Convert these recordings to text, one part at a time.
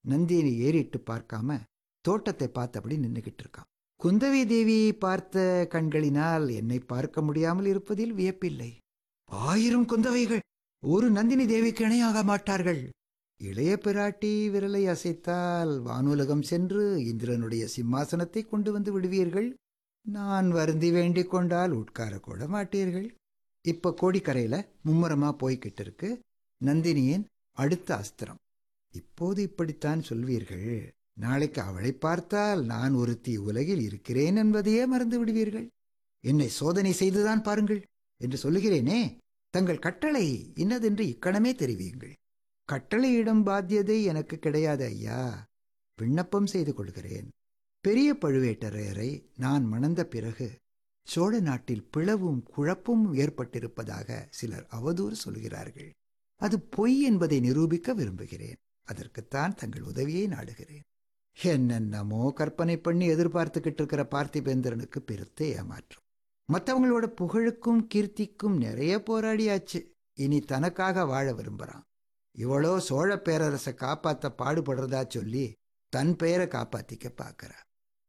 நந்தினி ஏறிட்டு பார்க்காம தோட்டத்தை பார்த்தபடி நின்னுகிட்டு இருக்கான் குந்தவி தேவியை பார்த்த கண்களினால் என்னை பார்க்க முடியாமல் இருப்பதில் வியப்பில்லை ஆயிரம் குந்தவைகள் ஒரு நந்தினி தேவிக்கு இணையாக மாட்டார்கள் இளைய பிராட்டி விரலை அசைத்தால் வானுலகம் சென்று இந்திரனுடைய சிம்மாசனத்தை கொண்டு வந்து விடுவீர்கள் நான் வருந்தி வேண்டிக் கொண்டால் உட்கார கூட மாட்டீர்கள் இப்ப கோடிக்கரையில மும்முரமா போய்கிட்டு இருக்கு நந்தினியின் அடுத்த அஸ்திரம் இப்போது இப்படித்தான் சொல்வீர்கள் நாளைக்கு அவளை பார்த்தால் நான் ஒருத்தி உலகில் இருக்கிறேன் என்பதையே மறந்து விடுவீர்கள் என்னை சோதனை செய்துதான் பாருங்கள் என்று சொல்லுகிறேனே தங்கள் கட்டளை இன்னதென்று இக்கணமே தெரிவியுங்கள் கட்டளையிடம் பாத்தியதை எனக்கு கிடையாது ஐயா விண்ணப்பம் செய்து கொள்கிறேன் பெரிய பழுவேட்டரையரை நான் மணந்த பிறகு சோழ நாட்டில் பிளவும் குழப்பும் ஏற்பட்டிருப்பதாக சிலர் அவதூறு சொல்கிறார்கள் அது பொய் என்பதை நிரூபிக்க விரும்புகிறேன் அதற்குத்தான் தங்கள் உதவியை நாடுகிறேன் என்னென்னமோ கற்பனை பண்ணி எதிர்பார்த்துக்கிட்டு இருக்கிற பார்த்திபேந்திரனுக்கு பெருத்த ஏமாற்றம் மற்றவங்களோட புகழுக்கும் கீர்த்திக்கும் நிறைய போராடியாச்சு இனி தனக்காக வாழ விரும்புறான் இவளோ சோழ பேரரசை காப்பாத்த பாடுபடுறதா சொல்லி தன் பெயரை காப்பாத்திக்க பார்க்கறா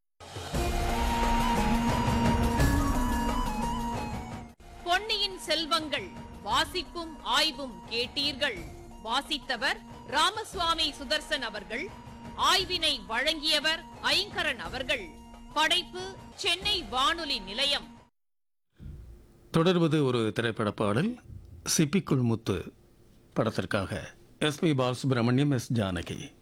பொன்னியின் செல்வங்கள் வாசிப்பும் ஆய்வும் கேட்டீர்கள் வாசித்தவர் ராமசுவாமி சுதர்சன் அவர்கள் ஆய்வினை வழங்கியவர் ஐங்கரன் அவர்கள் படைப்பு சென்னை வானொலி நிலையம் தொடர்வது ஒரு திரைப்பட பாடல் சிப்பிக்குள் முத்து படத்திற்காக எஸ்பி பாலசுப்ரமணியம் எஸ் ஜானகி